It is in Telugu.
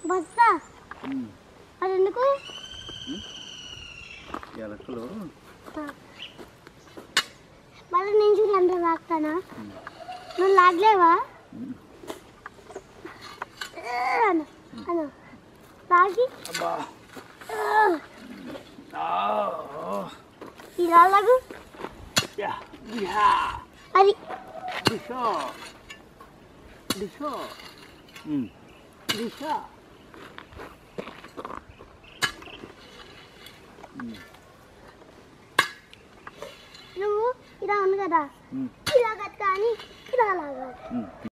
బస్తా ఉమ్. అది ఎందుకు ఎలకలు మళ్ళీ నుంచి అందరూ లాగుతానా నువ్వు లాగలేవా ఉమ్. అను అను లాగి అబ్బా ఆ, ఓ. ఇలా లాగు యా, యా. అది దిశా దిశా ఉమ్. దిశా నువ్వు ఇలా ఉంది కదా ఉమ్. ఇలా కట్ట అని ఇలా లాగాలి ఉమ్.